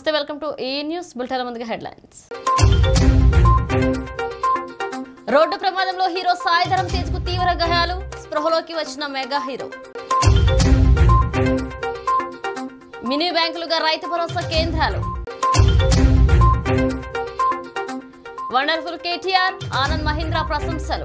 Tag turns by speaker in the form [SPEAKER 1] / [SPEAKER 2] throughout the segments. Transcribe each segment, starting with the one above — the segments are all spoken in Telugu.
[SPEAKER 1] నమస్తే వెల్కమ్ టు ఈ న్యూస్ బులెటిన్ ముందుగా హెడ్లైన్స్ రోడ్డు ప్రమాదంలో హీరో సాయిధరం తేజ్కు తీవ్ర గాయాలు స్పృహలోకి వచ్చిన మెగా హీరో మినీ బ్యాంకులుగా రైతు భరోసా కేంద్రాలు వండర్ఫుల్ కేటీఆర్ ఆనంద్ మహీంద్రా ప్రశంసలు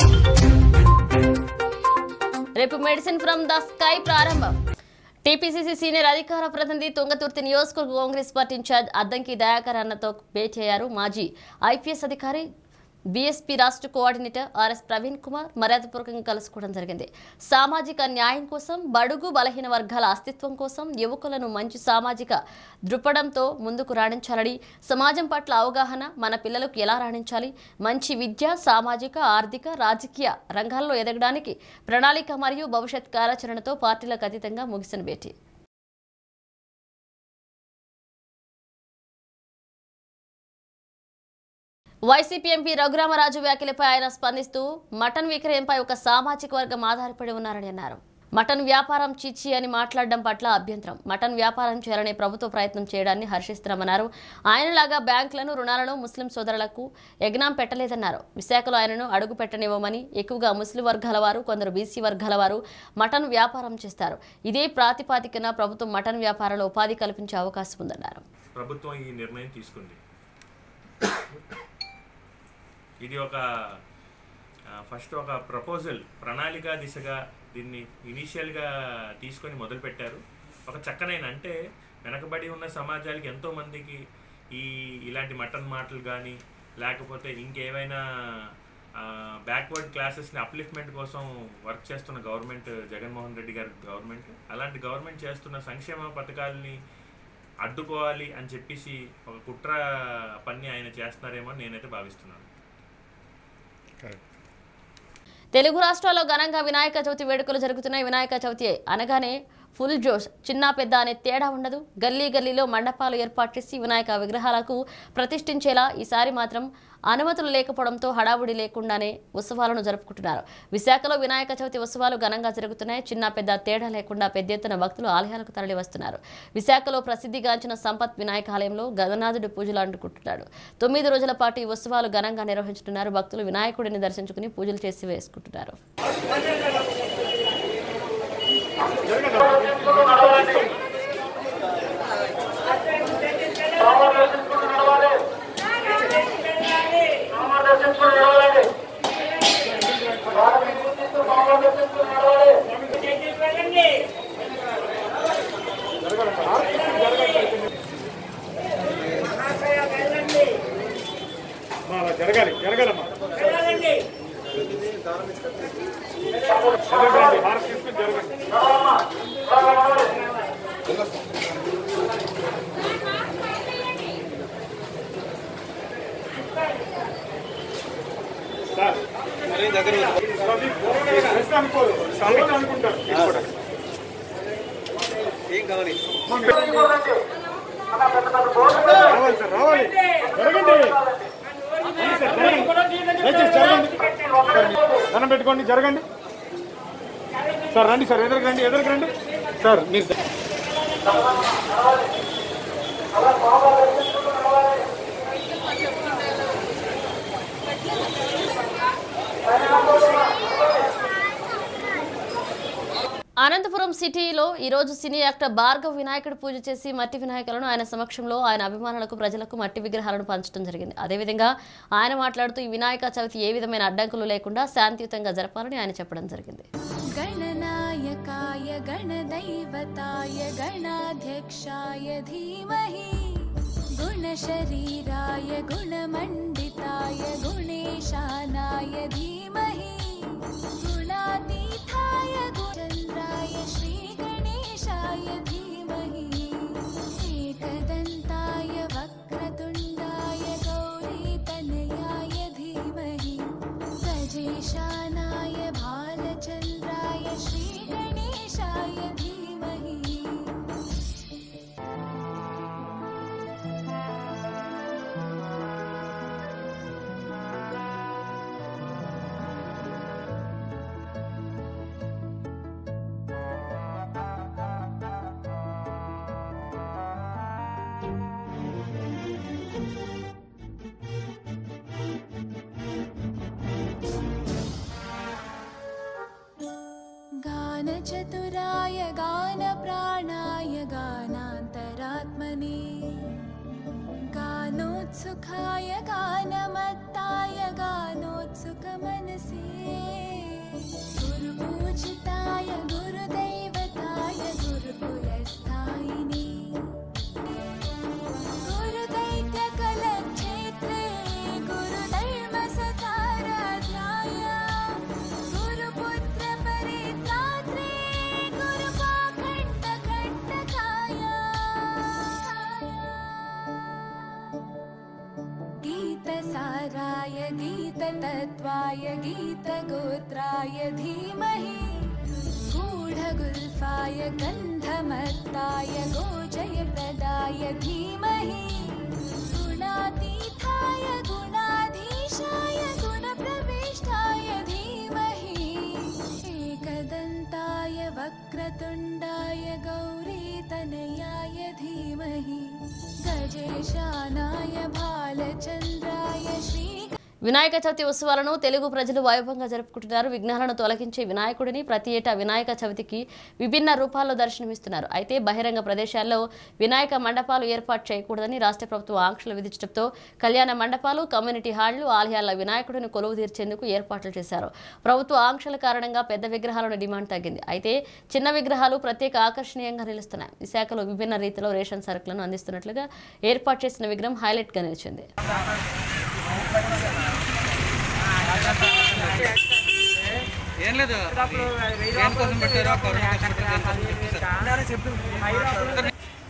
[SPEAKER 1] రేపు మెడిసిన్ ఫ్రమ్ ద స్కై ప్రారంభం టీపీసీసీ సీనియర్ అధికార ప్రతినిధి తుంగతుర్తి నియోజకవర్గ కాంగ్రెస్ పార్టీ ఇన్ఛార్జ్ అద్దంకి దయాకర్ అన్నతో భేటీ అయ్యారు మాజీ ఐపీఎస్ అధికారి బీఎస్పీ రాష్ట్ర కోఆర్డినేటర్ ఆర్ఎస్ ప్రవీణ్ కుమార్ మర్యాదపూర్వకంగా కలుసుకోవడం జరిగింది సామాజిక న్యాయం కోసం బడుగు బలహీన వర్గాల అస్తిత్వం కోసం యువకులను మంచి సామాజిక దృక్పథంతో ముందుకు రాణించాలని సమాజం పట్ల అవగాహన మన పిల్లలకు ఎలా రాణించాలి మంచి విద్య సామాజిక ఆర్థిక రాజకీయ రంగాల్లో ఎదగడానికి ప్రణాళిక మరియు భవిష్యత్ కార్యాచరణతో పార్టీలకు అతీతంగా ముగిసిన భేటీ వైసీపీ ఎంపీ రఘురామరాజు వ్యాఖ్యలపై ఆయన స్పందిస్తూ మటన్ విక్రయంపై ఒక సామాజిక వర్గం ఆధారపడి ఉన్నారని అన్నారు మటన్ వ్యాపారం చిచ్చి అని మాట్లాడడం పట్ల అభ్యంతరం మటన్ వ్యాపారం చేయాలనే ప్రభుత్వ ప్రయత్నం చేయడాన్ని హర్షిస్తున్నామన్నారు ఆయనలాగా బ్యాంకులను రుణాలను ముస్లిం సోదరులకు యజ్ఞం పెట్టలేదన్నారు విశాఖలో ఆయనను అడుగు పెట్టనివ్వమని ఎక్కువగా ముస్లిం వర్గాల వారు కొందరు బీసీ వర్గాల వారు మటన్ వ్యాపారం చేస్తారు ఇదే ప్రాతిపాదికన ప్రభుత్వం మటన్ వ్యాపారంలో ఉపాధి కల్పించే అవకాశం ఉందన్నారు
[SPEAKER 2] ప్రభుత్వం ఈ నిర్ణయం తీసుకుంది ఇది ఒక ఆ, ఫస్ట్ ఒక ప్రపోజల్ ప్రణాళిక దిశగా దీన్ని ఇనీషియల్గా తీసుకొని మొదలుపెట్టారు ఒక చక్కనైన అంటే వెనకబడి ఉన్న సమాజాలకి ఎంతోమందికి ఈ ఇలాంటి మటన్ మాటలు కానీ లేకపోతే ఇంకేవైనా బ్యాక్వర్డ్ క్లాసెస్ని అప్లిఫ్ట్మెంట్ కోసం వర్క్ చేస్తున్న గవర్నమెంట్ జగన్మోహన్ రెడ్డి గారి గవర్నమెంట్ అలాంటి గవర్నమెంట్ చేస్తున్న సంక్షేమ పథకాలని అడ్డుకోవాలి అని చెప్పేసి ఒక కుట్ర పని ఆయన చేస్తున్నారేమో అని నేనైతే భావిస్తున్నాను
[SPEAKER 1] తెలుగు రాష్ట్రాల్లో ఘనంగా వినాయక చవితి వేడుకలు జరుగుతున్నాయి వినాయక చవితి అనగానే ఫుల్ జోష్ చిన్న పెద్ద అనే తేడా ఉండదు గల్లీ గల్లీలో మండపాలు ఏర్పాటు చేసి వినాయక విగ్రహాలకు ప్రతిష్ఠించేలా ఈసారి మాత్రం అనుమతులు లేకపోవడంతో హడావుడి లేకుండానే ఉత్సవాలను జరుపుకుంటున్నారు విశాఖలో వినాయక చవితి ఉత్సవాలు ఘనంగా జరుగుతున్నాయి చిన్న పెద్ద తేడా లేకుండా పెద్ద ఎత్తున భక్తులు ఆలయాలకు తరలి వస్తున్నారు విశాఖలో ప్రసిద్ధిగాంచిన సంపత్ వినాయక ఆలయంలో గగనాథుడు పూజలు అందుకుంటున్నాడు తొమ్మిది రోజుల పాటు ఈ ఉత్సవాలు ఘనంగా నిర్వహించుతున్నారు భక్తులు వినాయకుడిని దర్శించుకుని పూజలు చేసి వేసుకుంటున్నారు
[SPEAKER 3] అమ్మా, అలా జరగాలి జరగాలమ్మా జరగండి హారతి తీసుకుని జరగండి సార్ అది డ్రెస్ అనుకోరు సలూన్ అనుకుంటారు తీసుకోవడానికి. రావాలి సార్ రావాలి జరగండి రండి సార్, జరగండి. దయచేసి జరగండి దండం పెట్టుకోండి జరగండి సార్ రండి సార్ ఎదురుకు రండి ఎదురుకు రండి సార్ మీరు
[SPEAKER 1] అనంతపురం సిటీలో ఈ రోజు సినీ యాక్టర్ భార్గవ్ వినాయకుడు పూజ చేసి మట్టి వినాయకులను ఆయన సమక్షంలో ఆయన అభిమానులకు ప్రజలకు మట్టి విగ్రహాలను పంచడం జరిగింది అదేవిధంగా ఆయన మాట్లాడుతూ ఈ వినాయక చవితి ఏ విధమైన అడ్డంకులు లేకుండా శాంతియుతంగా జరపాలని ఆయన చెప్పడం జరిగింది
[SPEAKER 4] गणनायकाय गणदैवताय गणाध्यक्षाय धीमहि गुणशरीराय गुणमण्डिताय गुणेशानाय धीमहि गुणातीताय गुचन्द्राय श्रीगणेशाय धीमहि एकदन्ताय वक्रतुण्डाय गौरीतनयाय धीमहि गजेशानाय भालचन्द्राय श्रीगणेशाय धीमहि गानचतुराय गानप्राणाय गानान्तरात्मने गानोत्सुखाय गानमत्ताय गानोत्सुकमनसे गुरुपूजिताय गुरुदैवताय गुरुकुलस्थायिने गुरुदैत्यकलक्षेत्रे गुरुधर्मसताराध्याय गुरुपुत्रपरित्रात्रे गुरुपाखण्डखण्डकाय गीतसाराय गीततत्त्वाय गीतगोत्राय धीमहि गूढगुल्फाय गन्धमत्ताय गोजयप्रदाय धीमहि गुणातीताय गुणाधीशाय गुणप्रविष्टाय धीमहि एकदन्ताय वक्रतुण्डाय गौरीतनयाय धीमहि गजेशानाय भालचन्द्राय श्री
[SPEAKER 1] వినాయక చవితి ఉత్సవాలను తెలుగు ప్రజలు వైభవంగా జరుపుకుంటున్నారు విఘ్నాలను తొలగించే వినాయకుడిని ప్రతి ఏటా వినాయక చవితికి విభిన్న రూపాల్లో దర్శనమిస్తున్నారు అయితే బహిరంగ ప్రదేశాల్లో వినాయక మండపాలు ఏర్పాటు చేయకూడదని రాష్ట్ర ప్రభుత్వం ఆంక్షలు విధించడంతో కళ్యాణ మండపాలు కమ్యూనిటీ హాళ్లు ఆలయాల వినాయకుడిని కొలువు తీర్చేందుకు ఏర్పాట్లు చేశారు ప్రభుత్వ ఆంక్షల కారణంగా పెద్ద విగ్రహాలను డిమాండ్ తగ్గింది అయితే చిన్న విగ్రహాలు ప్రత్యేక ఆకర్షణీయంగా నిలుస్తున్నాయి విశాఖలో విభిన్న రీతిలో రేషన్ సరుకులను అందిస్తున్నట్లుగా ఏర్పాటు చేసిన విగ్రహం హైలైట్గా నిలిచింది
[SPEAKER 5] ఏం లేదు దేనికోసం పెట్టారో కరోనా కోసం పెట్టారో దేనికోసం పెట్టారో.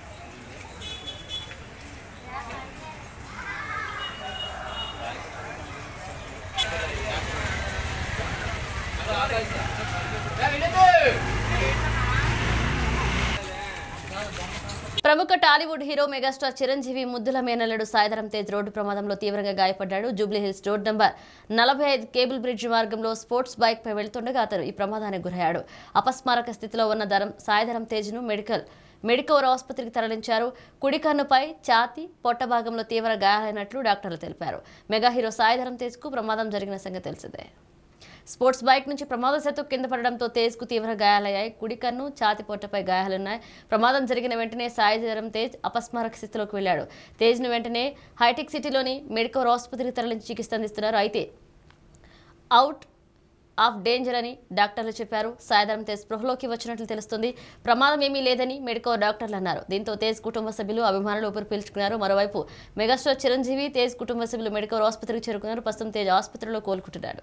[SPEAKER 1] ప్రముఖ టాలీవుడ్ హీరో మెగాస్టార్ చిరంజీవి ముద్దుల మేనల్లుడు సాయిధరం తేజ్ రోడ్డు ప్రమాదంలో తీవ్రంగా గాయపడ్డాడు జూబ్లీ హిల్స్ రోడ్ నంబర్ నలభై ఐదు కేబుల్ బ్రిడ్జ్ మార్గంలో స్పోర్ట్స్ బైక్ పై వెళ్తుండగా అతను ఈ ప్రమాదానికి గురయ్యాడు అపస్మారక స్థితిలో ఉన్న ధరం సాయిధరం తేజ్ను మెడికల్ మెడికోర్ ఆసుపత్రికి తరలించారు కుడి కన్నుపై ఛాతి పొట్ట భాగంలో తీవ్ర గాయాలైనట్లు డాక్టర్లు తెలిపారు మెగా హీరో సాయిధరం తేజ్కు ప్రమాదం జరిగిన సంగతి తెలిసిందే స్పోర్ట్స్ బైక్ నుంచి ప్రమాదశాత్తు కింద పడడంతో తేజ్కు తీవ్ర గాయాలయ్యాయి కుడి కన్ను ఛాతి పొట్టపై గాయాలున్నాయి ప్రమాదం జరిగిన వెంటనే సాయిధరం తేజ్ అపస్మారక స్థితిలోకి వెళ్ళాడు తేజ్ను వెంటనే హైటెక్ సిటీలోని మెడికల్ ఆసుపత్రికి తరలించి చికిత్స అందిస్తున్నారు అయితే అవుట్ ఆఫ్ డేంజర్ అని డాక్టర్లు చెప్పారు సాయంత్రం తేజ్ స్పృహలోకి వచ్చినట్లు తెలుస్తుంది ప్రమాదం ఏమీ లేదని మెడికల్ డాక్టర్లు అన్నారు దీంతో తేజ్ కుటుంబ సభ్యులు అభిమానులు ఊపిరి పీల్చుకున్నారు మరోవైపు మెగాస్టార్ చిరంజీవి తేజ్ కుటుంబ సభ్యులు మెడికల్ ఆసుపత్రికి చేరుకున్నారు ప్రస్తుతం తేజ్ ఆసుపత్రిలో కోలుకుంటున్నాడు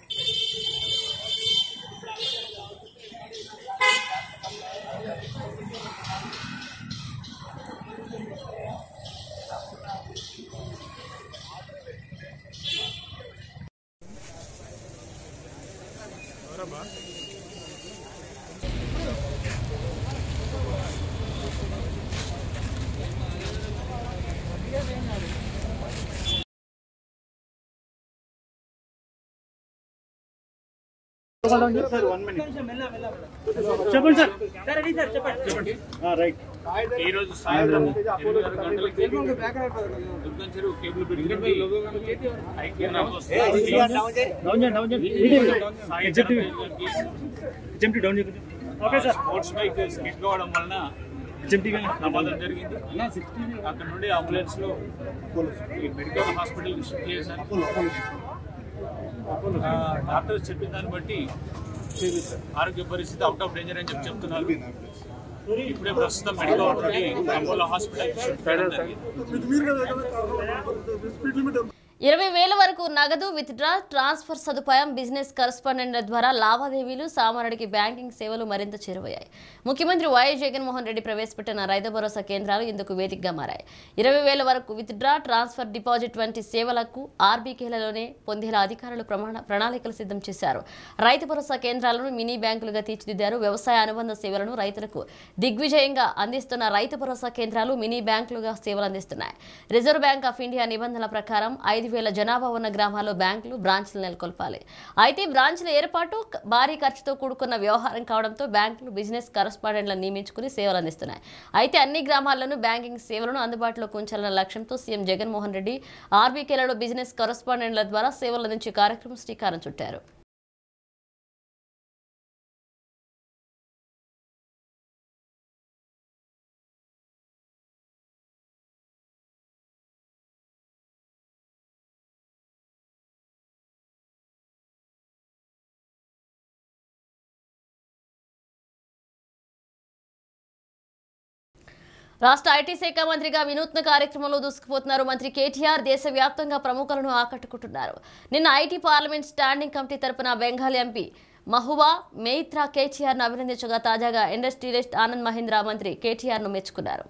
[SPEAKER 3] సార్ వన్ మినిట్ చెప్పండి సార్ చెప్పండి రైట్
[SPEAKER 6] ఈ రోజు సాయంత్రం ఎనిమిదిన్నర గంటలకి దుర్గం చెరువు కేబుల్ బ్రిడ్జ్ నుండి ఐక్యరాజ్య సమితి
[SPEAKER 3] డౌన్ చేయండి డౌన్ చేయండి
[SPEAKER 6] సాయంత్రం గారికి
[SPEAKER 3] హెచ్ఎంటీ డౌన్ చేయండి okay sir
[SPEAKER 6] sports bike skid కావడం వలన
[SPEAKER 3] హెచ్ఎంటీ
[SPEAKER 6] ప్రమాదం జరిగింది అక్కడ నుండి అంబులెన్స్ లో ఈ మెడికల్ హాస్పిటల్ షిఫ్ట్ చేశారు ఆ, డాక్టర్స్ చెప్పిన దాన్ని బట్టి ఆరోగ్య పరిస్థితి అవుట్ ఆఫ్ డేంజర్ అని చెప్పి చెప్తున్నారు ఇప్పుడే ప్రస్తుతం మెడికల్ నుండి అపోలో హాస్పిటల్ షిఫ్ట్ చేయడం జరిగింది
[SPEAKER 1] ఇరవై వేల వరకు నగదు విత్డ్రా ట్రాన్స్ఫర్ సదుపాయం బిజినెస్ కరస్పాండెంట్ల ద్వారా లావాదేవీలు సామాన్యుడికి బ్యాంకింగ్ సేవలు మరింత చేరువయ్యాయి ముఖ్యమంత్రి వైఎస్ జగన్మోహన్ రెడ్డి ప్రవేశపెట్టిన రైతు భరోసా కేంద్రాలు ఇందుకు వేదికగా మారాయి ఇరవై వేల వరకు విత్డ్రా ట్రాన్స్ఫర్ డిపాజిట్ వంటి సేవలకు ఆర్బీకేలలోనే పొందేలా అధికారులు ప్రమాణ ప్రణాళికలు సిద్ధం చేశారు రైతు భరోసా కేంద్రాలను మినీ బ్యాంకులుగా తీర్చిదిద్దారు వ్యవసాయ అనుబంధ సేవలను రైతులకు దిగ్విజయంగా అందిస్తున్న రైతు భరోసా కేంద్రాలు మినీ బ్యాంకులుగా సేవలు అందిస్తున్నాయి రిజర్వ్ బ్యాంక్ ఆఫ్ ఇండియా నిబంధనల ప్రకారం ఐదు వేల జనాభా ఉన్న గ్రామాల్లో బ్యాంకులు బ్రాంచ్లు నెలకొల్పాలి అయితే బ్రాంచ్ల ఏర్పాటు క- భారీ ఖర్చుతో కూడుకున్న వ్యవహారం కావడంతో బ్యాంకులు బిజినెస్ కరస్పాండెంట్లను నియమించుకుని సేవలు అందిస్తున్నాయి అయితే అన్ని గ్రామాల్లోనూ బ్యాంకింగ్ సేవలను అందుబాటులోకి ఉంచాలన్న లక్ష్యంతో సీఎం జగన్మోహన్ రెడ్డి ఆర్బీకేలలో బిజినెస్ కరస్పాండెంట్ల ద్వారా సేవలు అందించే కార్యక్రమం శ్రీకారం చుట్టారు రాష్ట్ర ఐటీ శాఖ మంత్రిగా వినూత్న కార్యక్రమంలో దూసుకుపోతున్నారు మంత్రి కేటీఆర్ దేశవ్యాప్తంగా ప్రముఖులను ఆకట్టుకుంటున్నారు నిన్న ఐటీ పార్లమెంట్ స్టాండింగ్ కమిటీ తరపున బెంగాల్ ఎంపీ మహువా మెయిత్రా కేటీఆర్ను అభినందించగా తాజాగా ఇండస్ట్రియలిస్ట్ ఆనంద్ మహీంద్రా మంత్రి కేటీఆర్ను మెచ్చుకున్నారు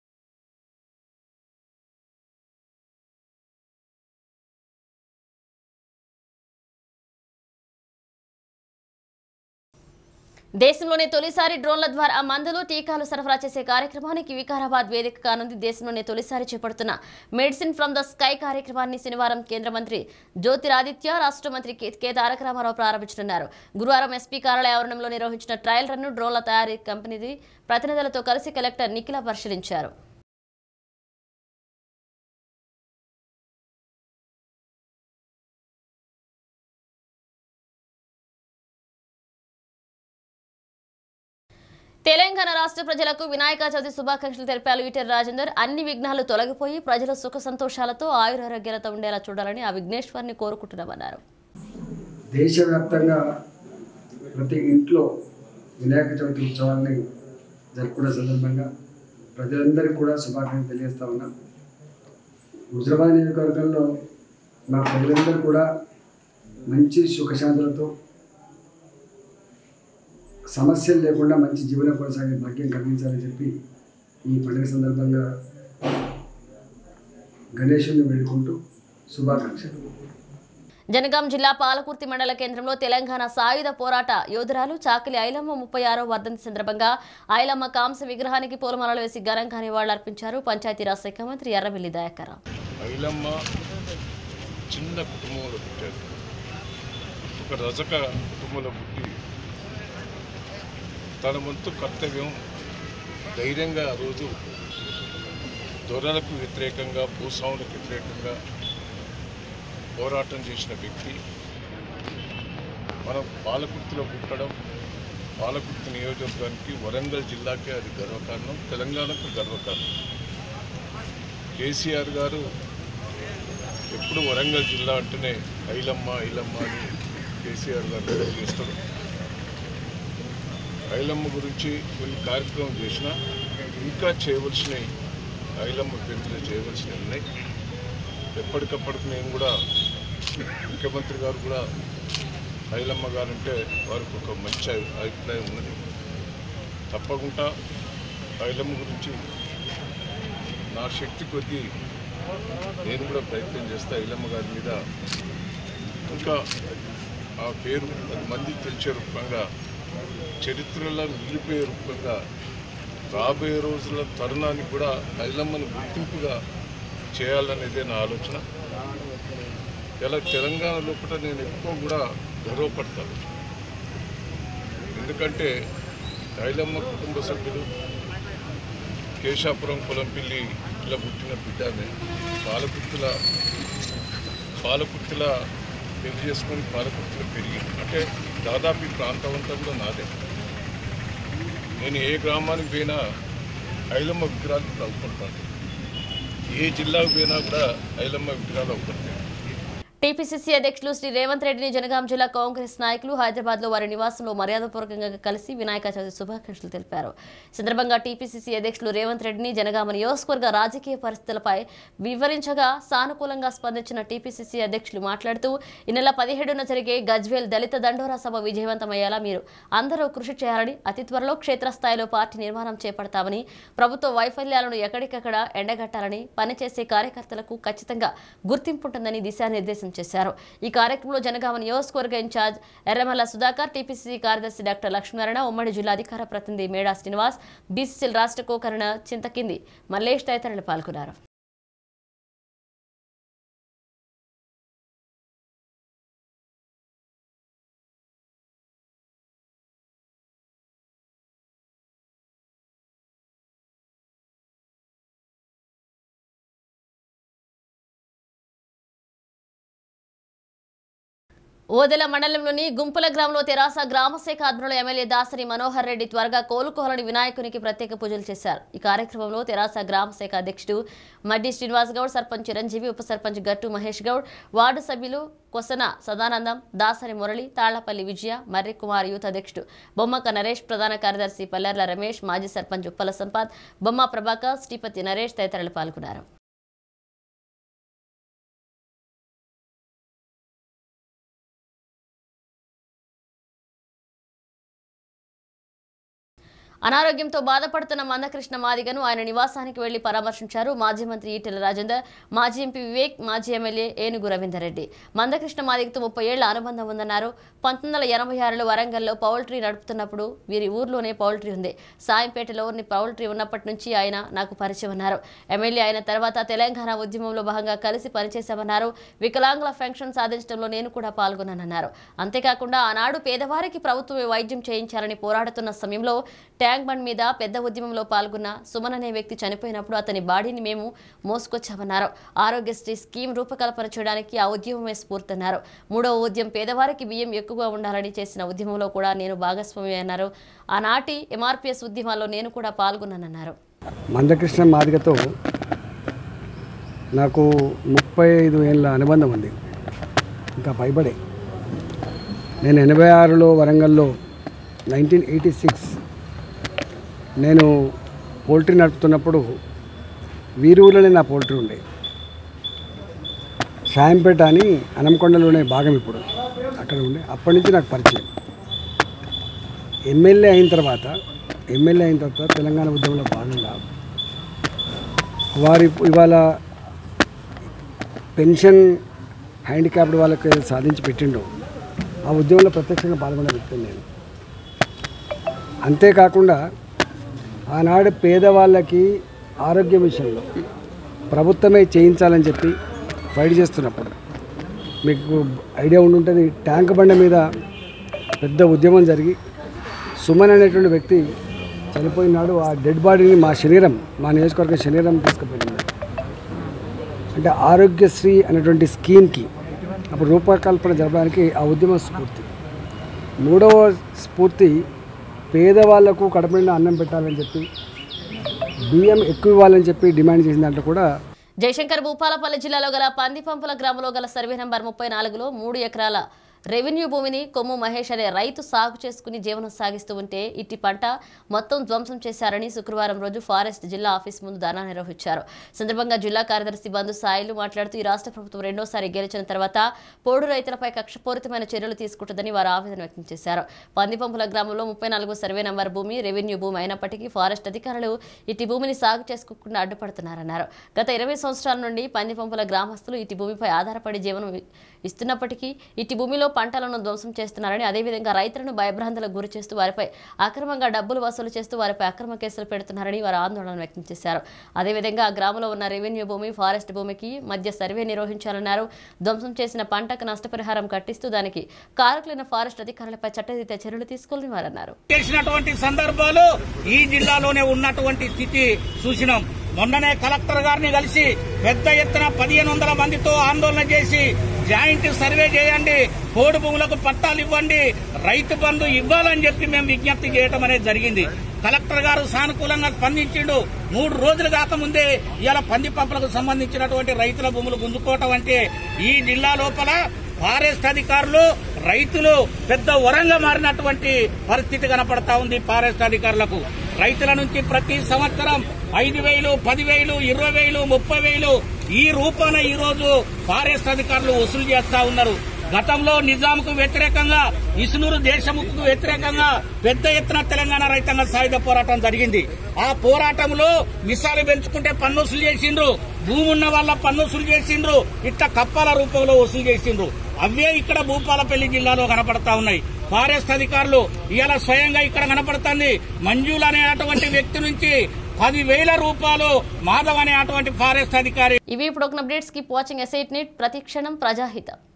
[SPEAKER 1] దేశంలోనే తొలిసారి డ్రోన్ల ద్వారా మందులు టీకాలు సరఫరా చేసే కార్యక్రమానికి వికారాబాద్ వేదిక కానుంది దేశంలోనే తొలిసారి చేపడుతున్న మెడిసిన్ ఫ్రమ్ ద స్కై కార్యక్రమాన్ని శనివారం కేంద్ర మంత్రి జ్యోతిరాదిత్య రాష్ట్ర మంత్రి కె కె తారక రామారావు ప్రారంభించనున్నారు గురువారం ఎస్పీ కార్యాలయ ఆవరణంలో నిర్వహించిన ట్రయల్ రన్ను డ్రోన్ల తయారీ కంపెనీ ప్రతినిధులతో కలిసి కలెక్టర్ నిఖిల పరిశీలించారు తెలంగాణ రాష్ట్ర ప్రజలకు వినాయక చవితి శుభాకాంక్షలు తెలిపారు ఈటెల రాజేందర్ అన్ని విఘ్నాలు తొలగిపోయి ప్రజలు సుఖ సంతోషాలతో ఆయురారోగ్యాలతో ఉండేలా చూడాలని ఆ విఘ్నేశ్వరిని కోరుకుంటున్నామన్నారు
[SPEAKER 7] దేశవ్యాప్తంగా ప్రతి ఇంట్లో వినాయక చవితి ఉత్సవాన్ని జరుపుకునే సందర్భంగా ప్రజలందరికీ కూడా శుభాకాంక్షలు తెలియజేస్తా ఉన్నాం హుజరాబాద్ నియోజకవర్గంలో మా ప్రజలందరూ కూడా మంచి సుఖశాంతులతో సమస్యలు లేకుండా మంచి జీవనం కొనసాగే భాగ్యం కలిగించాలని చెప్పి ఈ పండుగ సందర్భంగా గణేశుని వేడుకుంటూ శుభాకాంక్షలు
[SPEAKER 1] జనగాం జిల్లా పాలకుర్తి మండల కేంద్రంలో తెలంగాణ సాయుధ పోరాట యోధురాలు చాకలి ఐలమ్మ ముప్పై ఆరో వర్ధంతి సందర్భంగా ఐలమ్మ కాంస విగ్రహానికి పూలమాలలు వేసి ఘనంగా నివాళులర్పించారు పంచాయతీరాజ్ శాఖ మంత్రి ఎర్రబెల్లి దయాకర్
[SPEAKER 8] ఐలమ్మ చిన్న కుటుంబంలో పుట్టారు ఒక రజక కుటుంబంలో పుట్టి తన వంతు కర్తవ్యం ధైర్యంగా ఆ రోజు దొరలకు వ్యతిరేకంగా భూస్వాములకు వ్యతిరేకంగా పోరాటం చేసిన వ్యక్తి మనం పాలకుర్తిలో పుట్టడం పాలకుర్తి నియోజకవర్గానికి వరంగల్ జిల్లాకే అది గర్వకారణం తెలంగాణకు గర్వకారణం కేసీఆర్ గారు ఎప్పుడు వరంగల్ జిల్లా అంటేనే ఐలమ్మ ఐలమ్మ అని కేసీఆర్ గారు గుర్తు చేస్తారు ఐలమ్మ గురించి కొన్ని కార్యక్రమం చేసినా ఇంకా చేయవలసినవి ఐలమ్మ పేరు మీద చేయవలసినవి ఉన్నాయి ఎప్పటికప్పటికి నేను కూడా ముఖ్యమంత్రి గారు కూడా ఐలమ్మ గారు అంటే వారికి ఒక మంచి అభి- అభిప్రాయం ఉన్నది తప్పకుండా ఐలమ్మ గురించి నా శక్తి కొద్దీ నేను కూడా ప్రయత్నం చేస్తా ఐలమ్మ గారి మీద ఇంకా ఆ పేరు పది మందికి తెలిసే రూపంగా చరిత్రలో నిలిపే రూపంగా రాబోయే రోజుల తరుణానికి కూడా ఐలమ్మను గుర్తింపుగా చేయాలనేదే నా ఆలోచన ఇలా తెలంగాణ లోపల నేను ఎక్కువ కూడా గర్వపడతాను ఎందుకంటే ఐలమ్మ కుటుంబ సభ్యులు కేశాపురం పొలంపిల్లి ఇలా పుట్టిన బిడ్డనే పాలకుర్తుల పాలకుర్తుల పెళ్లి చేసుకొని పాలకుర్తులు పెరిగి అంటే దాదాపు ఈ ప్రాంతం అంతా కూడా నాదే నేను ఏ గ్రామానికి పోయినా ఐలమ్మ విగ్రహాలు ఇప్పుడు అవుపడతాను ఏ జిల్లాకు పోయినా కూడా ఐలమ్మ విగ్రహాలు అవుపడతాయి
[SPEAKER 1] టీపీసీసీ అధ్యక్షులు శ్రీ రేవంత్ రెడ్డిని జనగాం జిల్లా కాంగ్రెస్ నాయకులు హైదరాబాద్ లో వారి నివాసంలో మర్యాదపూర్వకంగా కలిసి వినాయక చవితి శుభాకాంక్షలు తెలిపారు ఈ సందర్భంగా టీపీసీసీ అధ్యక్షులు రేవంత్ రెడ్డిని జనగామ నియోజకవర్గ రాజకీయ పరిస్థితులపై వివరించగా సానుకూలంగా స్పందించిన టీపీసీసీ అధ్యక్షులు మాట్లాడుతూ ఈ నెల పదిహేడున జరిగే గజ్వేల్ దళిత దండోరా సభ విజయవంతమయ్యేలా మీరు అందరూ కృషి చేయాలని అతి త్వరలో క్షేత్రస్థాయిలో పార్టీ నిర్మాణం చేపడతామని ప్రభుత్వ వైఫల్యాలను ఎక్కడికక్కడ ఎండగట్టాలని పనిచేసే కార్యకర్తలకు ఖచ్చితంగా గుర్తింపుంటుందని దిశానిర్దేశం చేశారు ఈ కార్యక్రమంలో జనగామ నియోజకవర్గ ఇన్ఛార్జ్ ఎర్రమల్ల సుధాకర్ టీపీసీసీ కార్యదర్శి డాక్టర్ లక్ష్మీనారాయణ ఉమ్మడి జిల్లా అధికార ప్రతినిధి మేడా శ్రీనివాస్ బీసీసీల రాష్ట్ర కోకరణ చింతకింది మల్లేష్ తదితరులు పాల్గొన్నారు ఓదెల మండలంలోని గుంపుల గ్రామంలో తెరాస గ్రామశాఖ ఆధ్వర్యంలో ఎమ్మెల్యే దాసరి మనోహర్ రెడ్డి త్వరగా కోలుకోవాలని వినాయకునికి ప్రత్యేక పూజలు చేశారు ఈ కార్యక్రమంలో తెరాస గ్రామశాఖ అధ్యక్షుడు మడ్డి శ్రీనివాస్ గౌడ్ సర్పంచ్ చిరంజీవి ఉప సర్పంచ్ గట్టు మహేష్ గౌడ్ వార్డు సభ్యులు కొసన సదానందం దాసరి మురళి తాళ్లపల్లి విజయ మర్రి కుమార్ యూత్ అధ్యక్షుడు బొమ్మక నరేష్ ప్రధాన కార్యదర్శి పల్లెర్ల రమేష్ మాజీ సర్పంచ్ ఉప్పల సంపాద్ బొమ్మ ప్రభాకర్ శ్రీపతి నరేష్ తదితరులు పాల్గొన్నారు అనారోగ్యంతో బాధపడుతున్న మందకృష్ణ మాదిగను ఆయన నివాసానికి వెళ్లి పరామర్శించారు మాజీ మంత్రి ఈటెల రాజేందర్ మాజీ ఎంపీ వివేక్ మాజీ ఎమ్మెల్యే ఏనుగు రవీందర్ రెడ్డి మందకృష్ణ మాదిగతో ముప్పై ఏళ్ల అనుబంధం ఉందన్నారు పంతొమ్మిది వందల ఎనభై ఆరులో వరంగల్లో పౌల్ట్రీ నడుపుతున్నప్పుడు వీరి ఊర్లోనే పౌల్ట్రీ ఉంది సాయంపేటలో పౌల్ట్రీ ఉన్నప్పటి నుంచి ఆయన నాకు పరిచయం అన్నారు ఎమ్మెల్యే అయిన తర్వాత తెలంగాణ ఉద్యమంలో భాగంగా కలిసి పనిచేశామన్నారు వికలాంగుల పెన్షన్ సాధించడంలో నేను కూడా పాల్గొన్నానన్నారు అంతేకాకుండా ఆనాడు పేదవారికి ప్రభుత్వమే వైద్యం చేయించాలని పోరాడుతున్న సమయంలో ట్యాంక్ బండ్ మీద పెద్ద ఉద్యమంలో పాల్గొన్న సుమన్ అనే వ్యక్తి చనిపోయినప్పుడు అతని బాడీని మేము మోసుకొచ్చామన్నారు ఆరోగ్యశ్రీ స్కీమ్ రూపకల్పన చేయడానికి ఆ ఉద్యమమే స్ఫూర్తన్నారు మూడవ ఉద్యమం పేదవారికి బియ్యం ఎక్కువగా ఉండాలని చేసిన ఉద్యమంలో కూడా నేను భాగస్వామి అన్నారు ఆనాటి ఎంఆర్పిఎస్ ఉద్యమాల్లో నేను కూడా పాల్గొన్నానన్నారు
[SPEAKER 7] మందకృష్ణ మాదిగతో నాకు ముప్పై ఐదు ఏళ్ళ అనుబంధం ఉంది ఇంకా పైబడే నేను ఎనభై ఆరులో వరంగల్లో నైన్టీన్ ఎయిటీ సిక్స్ నేను పోల్ట్రీ నడుపుతున్నప్పుడు వీరి ఊళ్ళోనే నా పోల్ట్రీ ఉండే షాయంపేట అని అనంకొండలోనే భాగం ఇప్పుడు అక్కడ ఉండే అప్పటి నుంచి నాకు పరిచయం ఎమ్మెల్యే అయిన తర్వాత ఎమ్మెల్యే అయిన తర్వాత తెలంగాణ ఉద్యమంలో భాగంగా వారి ఇవాళ పెన్షన్ హ్యాండిక్యాప్డ్ వాళ్ళకి ఏదో సాధించి పెట్టిండో ఆ ఉద్యమంలో ప్రత్యక్షంగా పాల్గొన్న వ్యక్తిని నేను అంతేకాకుండా ఆనాడు పేదవాళ్ళకి ఆరోగ్య విషయంలో ప్రభుత్వమే చేయించాలని చెప్పి ఫైట్ చేస్తున్నప్పుడు మీకు ఐడియా ఉండుంటుంది ట్యాంక్ బండ మీద పెద్ద ఉద్యమం జరిగి సుమన్ అనేటువంటి వ్యక్తి చనిపోయినాడు ఆ డెడ్ బాడీని మా శరీరం మా నియోజకవర్గ శరీరం తీసుకుపోయింది అంటే ఆరోగ్యశ్రీ అనేటువంటి స్కీమ్కి అప్పుడు రూపకల్పన జరపడానికి ఆ ఉద్యమం స్ఫూర్తి మూడవ స్ఫూర్తి పేదవాళ్లకు కడప నిండా అన్నం పెట్టాలని చెప్పి బియ్యం ఎక్కువ ఇవ్వాలని చెప్పి డిమాండ్ చేసిన దాంట్లో కూడా
[SPEAKER 1] జయశంకర్ భూపాలపల్లి జిల్లాలో గల పందిపంపుల గ్రామంలో గల సర్వే నంబర్ ముప్పై నాలుగులో మూడు ఎకరాల రెవెన్యూ భూమిని కొమ్ము మహేష్ అనే రైతు సాగు చేసుకుని జీవనం సాగిస్తూ ఉంటే ఇట్టి పంట మొత్తం ధ్వంసం చేశారని శుక్రవారం రోజు ఫారెస్ట్ జిల్లా ఆఫీస్ ముందు ధర్నా నిర్వహించారు సందర్భంగా జిల్లా కార్యదర్శి బంధు సాయిలు మాట్లాడుతూ ఈ రాష్ట్ర ప్రభుత్వం రెండోసారి గెలిచిన తర్వాత పోడు రైతులపై కక్షపూరితమైన చర్యలు తీసుకుంటుందని వారు ఆవేదన వ్యక్తం చేశారు పందిపంపుల గ్రామంలో ముప్పై నాలుగు సర్వే నంబర్ భూమి రెవెన్యూ భూమి అయినప్పటికీ ఫారెస్ట్ అధికారులు ఇట్టి భూమిని సాగు చేసుకోకుండా అడ్డుపడుతున్నారన్నారు గత ఇరవై సంవత్సరాల నుండి పందిపంపుల గ్రామస్తులు ఇటు భూమిపై ఆధారపడి జీవనం ఇస్తున్నప్పటికీ ఇటు భూమిలో పంటలను ధ్వంసం చేస్తున్నారని అదేవిధంగా రైతులను భయభ్రాంతులకు గురి చేస్తూ వారిపై అక్రమంగా డబ్బులు వసూలు చేస్తూ వారిపై అక్రమ కేసులు పెడుతున్నారని వారు ఆందోళన వ్యక్తం చేశారు అదేవిధంగా ఆ గ్రామంలో ఉన్న రెవెన్యూ భూమి ఫారెస్ట్ భూమికి మధ్య సర్వే నిర్వహించాలన్నారు ధ్వంసం చేసిన పంటకు నష్టపరిహారం కట్టిస్తూ దానికి కారకులైన ఫారెస్ట్ అధికారులపై చట్టరీత్యా చర్యలు తీసుకోవాలని వారు అన్నారు
[SPEAKER 9] చేసినటువంటి సందర్భాలు ఈ జిల్లాలోనే ఉన్నటువంటి స్థితి చూసినాం మొన్ననే కలెక్టర్ గారిని కలిసి పెద్ద ఎత్తున పదిహేను వందల మందితో ఆందోళన చేసి జాయింట్ సర్వే చేయండి పోడు భూములకు పట్టాలు ఇవ్వండి రైతు బంధు ఇవ్వాలని చెప్పి మేము విజ్ఞప్తి చేయడం అనేది జరిగింది కలెక్టర్ గారు సానుకూలంగా స్పందించిండు మూడు రోజులు కాకముందే ఇవాళ పంది పంపులకు సంబంధించినటువంటి రైతుల భూములు గుంజుకోవటం అంటే ఈ జిల్లా లోపల ఫారెస్ట్ అధికారులు రైతులు పెద్ద వరంగా మారినటువంటి పరిస్థితి కనపడతా ఉంది ఫారెస్ట్ అధికారులకు రైతుల నుంచి ప్రతి సంవత్సరం ఐదు వేలు పదివేలు ఇరవై వేలు ముప్పై వేలు ఈ రూపాన ఈ రోజు ఫారెస్ట్ అధికారులు వసూలు చేస్తా ఉన్నారు గతంలో నిజాంకు వ్యతిరేకంగా ఇసునూరు దేశముఖకు వ్యతిరేకంగా పెద్ద ఎత్తున తెలంగాణ రైతాంగ సాయుధ పోరాటం జరిగింది ఆ పోరాటంలో మిసాలు పెంచుకుంటే పన్ను వసూలు చేసిండ్రు భూమి ఉన్న వాళ్ళ పన్ను వసూలు చేసిండ్రు ఇట్లా కప్పాల రూపంలో వసూలు చేసిండ్రు అవే ఇక్కడ భూపాలపల్లి జిల్లాలో కనపడతా ఉన్నాయి ఫారెస్ట్ అధికారులు ఇవాళ స్వయంగా ఇక్కడ కనపడుతుంది మంజులు అనే అటువంటి వ్యక్తి నుంచి పదివేల రూపాయలు మాధవ్ అనే అటువంటి ఫారెస్ట్ అధికారి
[SPEAKER 1] ఇవి ఇప్పుడు ఒక అప్డేట్స్ కీప్ వాచింగ్ ఎసైట్ నీట్ ప్రతి క్షణం ప్రజాహిత